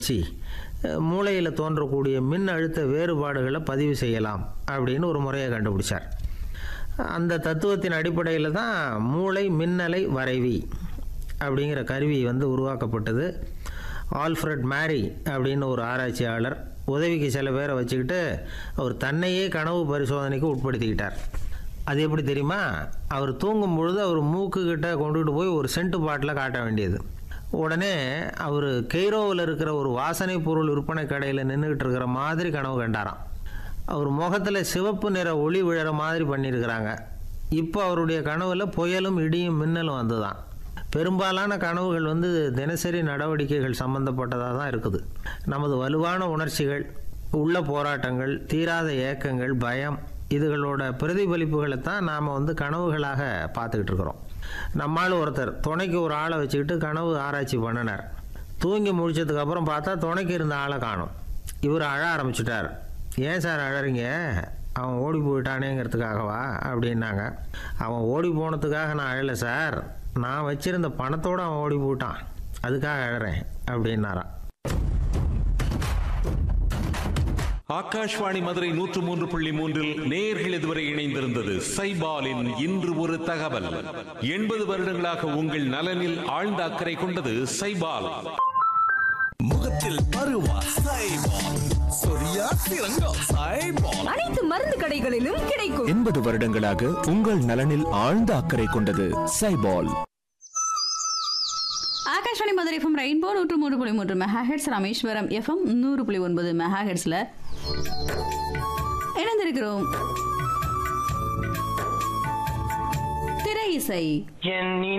C மூளையில் தோன்றக்கூடிய மின் அழுத்த வேறுபாடுகளை பதிவு செய்யலாம் அப்படின்னு ஒரு முறையை கண்டுபிடிச்சார் அந்த தத்துவத்தின் அடிப்படையில் தான் மூளை மின்னலை வரைவி அப்படிங்கிற கருவி வந்து உருவாக்கப்பட்டது ஆல்ஃப்ரட் மேரி அப்படின்னு ஒரு ஆராய்ச்சியாளர் உதவிக்கு சில பேரை வச்சுக்கிட்டு அவர் தன்னையே கனவு பரிசோதனைக்கு உட்படுத்திக்கிட்டார் அது எப்படி தெரியுமா அவர் தூங்கும் பொழுது அவர் மூக்குக்கிட்ட கொண்டுகிட்டு போய் ஒரு சென்ட் பாட்டில் காட்ட வேண்டியது உடனே அவர் கெய்ரோவில் இருக்கிற ஒரு வாசனை பொருள் விற்பனை கடையில் நின்றுக்கிட்டு இருக்கிற மாதிரி கனவு கண்டாராம் அவர் முகத்தில் சிவப்பு நிற ஒளி விழற மாதிரி பண்ணியிருக்கிறாங்க இப்போ அவருடைய கனவுல புயலும் இடியும் மின்னலும் வந்துதான் பெரும்பாலான கனவுகள் வந்து தினசரி நடவடிக்கைகள் சம்பந்தப்பட்டதாக தான் இருக்குது நமது வலுவான உணர்ச்சிகள் உள்ள போராட்டங்கள் தீராத ஏக்கங்கள் பயம் இதுகளோட பிரதிபலிப்புகளை தான் நாம் வந்து கனவுகளாக பார்த்துக்கிட்டு இருக்கிறோம் நம்மால் ஒருத்தர் துணைக்கு ஒரு ஆளை வச்சுக்கிட்டு கனவு ஆராய்ச்சி பண்ணினார் தூங்கி முடிச்சதுக்கு அப்புறம் பார்த்தா துணைக்கு இருந்த ஆளை காணும் இவர் அழ ஆரம்பிச்சிட்டார் ஏன் சார் அழறீங்க அவன் ஓடி போயிட்டானேங்கிறதுக்காகவா அப்படின்னாங்க அவன் ஓடி போனதுக்காக நான் அழலை சார் நான் வச்சிருந்த பணத்தோடு அவன் ஓடி போயிட்டான் அதுக்காக அழறேன் அப்படின்னாராம் ஆகாஷ்வாணி மதுரை நூற்று மூன்று புள்ளி மூன்றில் நேர்கள் இதுவரை இணைந்திருந்தது சைபாலின் இன்று ஒரு தகவல் எண்பது வருடங்களாக உங்கள் நலனில் ஆழ்ந்த அக்கறை கொண்டது சைபால் முகத்தில் பருவா சைபால் சொரியா சிறங்கா சைபால் அனைத்து மருந்து கடைகளிலும் கிடைக்கும் எண்பது வருடங்களாக உங்கள் நலனில் ஆழ்ந்த அக்கறை கொண்டது சைபால் ஆகாஷ்வாணி மதுரை எஃப்எம் ரெயின்போ நூற்று மூன்று புள்ளி மூன்று மெகா ஹெட்ஸ் ராமேஸ்வரம் எஃப்எம் நூறு புள்ளி ஒன்பது மெகா ஹெட்ஸ்ல இணைந்திருக்கிறோம் திரை இசை என்